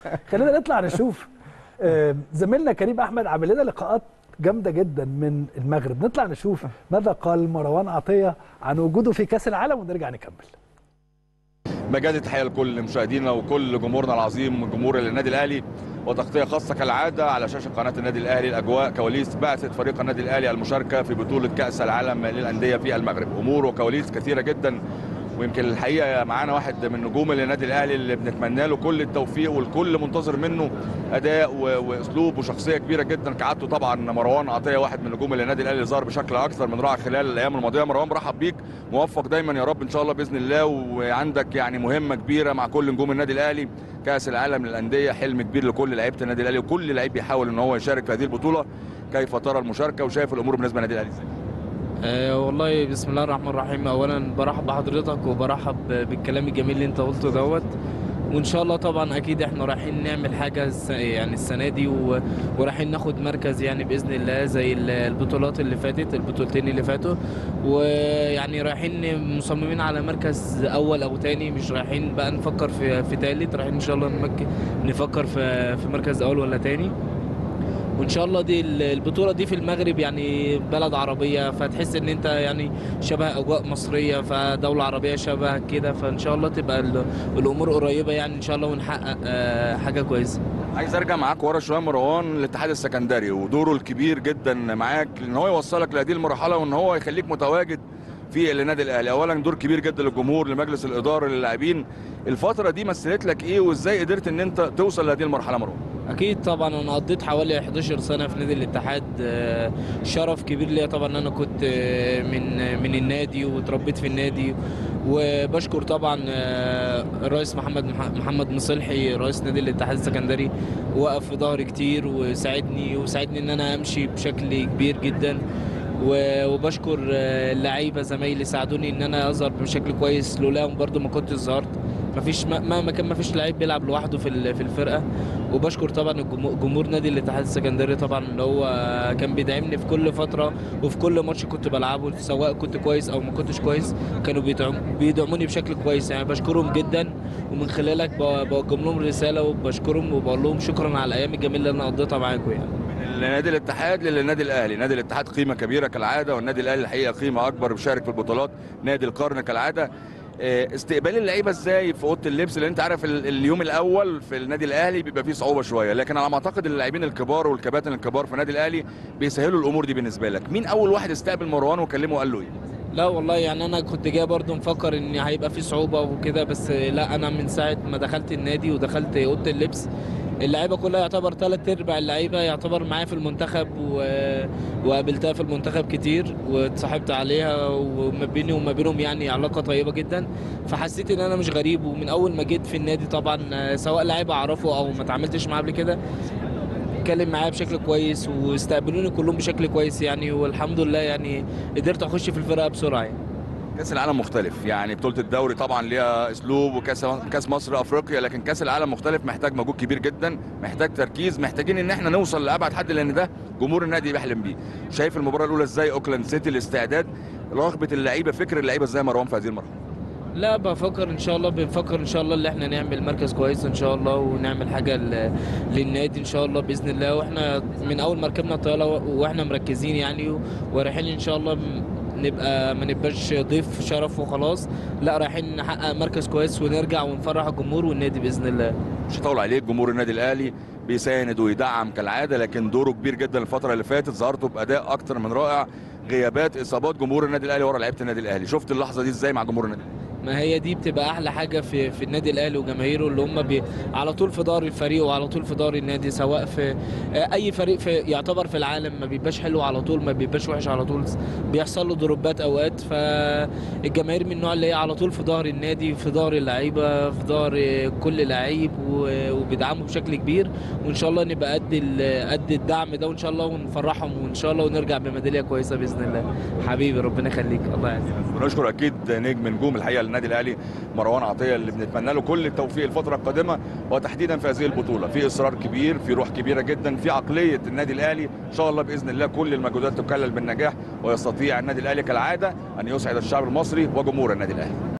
خلينا نطلع نشوف آه، زميلنا كريم احمد عامل لنا لقاءات جامده جدا من المغرب نطلع نشوف ماذا قال مروان عطيه عن وجوده في كاس العالم ونرجع نكمل مجال التحيه لكل مشاهدينا وكل جمهورنا العظيم جمهور النادي الاهلي وتغطيه خاصه كالعاده على شاشه قناه النادي الاهلي الاجواء كواليس بعثه فريق النادي الاهلي المشاركه في بطوله كاس العالم للانديه في المغرب امور وكواليس كثيره جدا ويمكن الحقيقه معانا واحد من نجوم النادي الاهلي اللي بنتمنى له كل التوفيق والكل منتظر منه اداء و- واسلوب وشخصيه كبيره جدا كعادته طبعا مروان عطيه واحد من نجوم النادي الاهلي اللي ظهر بشكل اكثر من رائع خلال الايام الماضيه مروان برحب بيك موفق دايما يا رب ان شاء الله باذن الله وعندك يعني مهمه كبيره مع كل نجوم النادي الاهلي كاس العالم للانديه حلم كبير لكل لعيبه النادي الاهلي وكل لعيب بيحاول ان هو يشارك في هذه البطوله كيف ترى المشاركه وشايف الامور بالنسبه للنادي الاهلي ازاي آه والله بسم الله الرحمن الرحيم اولا برحب بحضرتك وبرحب بالكلام الجميل اللي انت قلته دوت وان شاء الله طبعا اكيد احنا رايحين نعمل حاجه الس- يعني السنه دي و- ورايحين ناخد مركز يعني باذن الله زي ال- البطولات اللي فاتت البطولتين اللي فاتوا ويعني رايحين مصممين على مركز اول او تاني مش رايحين بقى نفكر في في تالت رايحين ان شاء الله نمك نفكر في في مركز اول ولا تاني وان شاء الله دي ال- البطوله دي في المغرب يعني بلد عربيه فتحس ان انت يعني شبه اجواء مصريه فدوله عربيه شبه كده فان شاء الله تبقى ال- الامور قريبه يعني ان شاء الله ونحقق آه، حاجه كويسه عايز ارجع معاك ورا شويه مروان الاتحاد السكندري ودوره الكبير جدا معاك ان هو يوصلك لهذه المرحله وان هو يخليك متواجد في النادي الاهلي اولا دور كبير جدا للجمهور لمجلس الاداره للاعبين الفتره دي مثلت لك ايه وازاي قدرت ان انت توصل لهذه المرحله مروان اكيد طبعا انا قضيت حوالي 11 سنه في نادي الاتحاد آه، شرف كبير ليا طبعا ان انا كنت آه، من من النادي وتربيت في النادي وبشكر طبعا آه، الرئيس محمد مح- محمد مصلحي رئيس نادي الاتحاد السكندري وقف في ظهري كتير وساعدني وساعدني ان انا امشي بشكل كبير جدا و- وبشكر آه، اللعيبه زمايلي ساعدوني ان انا اظهر بشكل كويس لولاهم برضو ما كنتش ظهرت مفيش مهما كان مفيش لعيب بيلعب لوحده في ال- في الفرقه وبشكر طبعا الجمهور- جمهور نادي الاتحاد السكندري طبعا اللي هو كان بيدعمني في كل فتره وفي كل ماتش كنت بلعبه سواء كنت كويس او ما كنتش كويس كانوا بيدعم- بيدعموني بشكل كويس يعني بشكرهم جدا ومن خلالك ب- بوجه لهم رساله وبشكرهم وبقول لهم شكرا على الايام الجميله اللي انا قضيتها معاكم يعني من نادي الاتحاد للنادي الاهلي نادي الاتحاد قيمه كبيره كالعاده والنادي الاهلي الحقيقه قيمه اكبر بيشارك في البطولات نادي القرن كالعاده آه، استقبال اللعيبه ازاي في اوضه اللبس لان انت عارف ال- اليوم الاول في النادي الاهلي بيبقى فيه صعوبه شويه لكن على ما اعتقد اللاعبين الكبار والكباتن الكبار في النادي الاهلي بيسهلوا الامور دي بالنسبه لك مين اول واحد استقبل مروان وكلمه وقال له ايه لا والله يعني انا كنت جاي برضو مفكر ان هيبقى في صعوبه وكده بس لا انا من ساعه ما دخلت النادي ودخلت اوضه اللبس اللعيبه كلها يعتبر ثلاث ارباع اللعيبه يعتبر معايا في المنتخب و... وقابلتها في المنتخب كتير واتصاحبت عليها وما بيني وما بينهم يعني علاقه طيبه جدا فحسيت ان انا مش غريب ومن اول ما جيت في النادي طبعا آه، سواء لعيب اعرفه او ما اتعاملتش معاه قبل كده اتكلم معايا بشكل كويس واستقبلوني كلهم بشكل كويس يعني والحمد لله يعني قدرت اخش في الفرقه بسرعه يعني. كاس العالم مختلف يعني بطوله الدوري طبعا ليها اسلوب وكاس كاس مصر افريقيا لكن كاس العالم مختلف محتاج مجهود كبير جدا محتاج تركيز محتاجين ان احنا نوصل لابعد حد لان ده جمهور النادي بيحلم بيه شايف المباراه الاولى ازاي اوكلاند سيتي الاستعداد رغبه اللعيبه فكر اللعيبه ازاي مروان في هذه المرحله لا بفكر ان شاء الله بنفكر ان شاء الله ان احنا نعمل مركز كويس ان شاء الله ونعمل حاجه ل- للنادي ان شاء الله باذن الله واحنا من اول ما ركبنا الطياره و- واحنا مركزين يعني و- ورايحين ان شاء الله م- نبقى ما نبقاش ضيف شرف وخلاص لا رايحين نحقق مركز كويس ونرجع ونفرح الجمهور والنادي باذن الله مش هطول عليك جمهور النادي الاهلي بيساند ويدعم كالعاده لكن دوره كبير جدا الفتره اللي فاتت ظهرته باداء اكتر من رائع غيابات اصابات جمهور النادي الاهلي ورا لعيبه النادي الاهلي شفت اللحظه دي ازاي مع جمهور النادي الأهلي؟ ما هي دي بتبقى احلى حاجه في في النادي الاهلي وجماهيره اللي هم بي على طول في دار الفريق وعلى طول في دار النادي سواء في آه، اي فريق في يعتبر في العالم ما بيبقاش حلو على طول ما بيبقاش وحش على طول بيحصل له دروبات اوقات فالجماهير من النوع اللي هي على طول في ظهر النادي في ظهر اللعيبه في ظهر كل لعيب و- وبيدعموا بشكل كبير وان شاء الله نبقى قد ال- قد الدعم ده وان شاء الله ونفرحهم وان شاء الله ونرجع بميداليه كويسه باذن الله حبيبي ربنا يخليك الله يعزك ونشكر اكيد نجم نجوم الحقيقه للنادي الاهلي مروان عطيه اللي بنتمنى له كل التوفيق الفتره القادمه وتحديدا في هذه البطوله في اصرار كبير في روح كبيره جدا في عقليه النادي الاهلي ان شاء الله باذن الله كل المجهودات تكلل بالنجاح ويستطيع النادي الاهلي كالعاده ان يسعد الشعب المصري وجمهور النادي الاهلي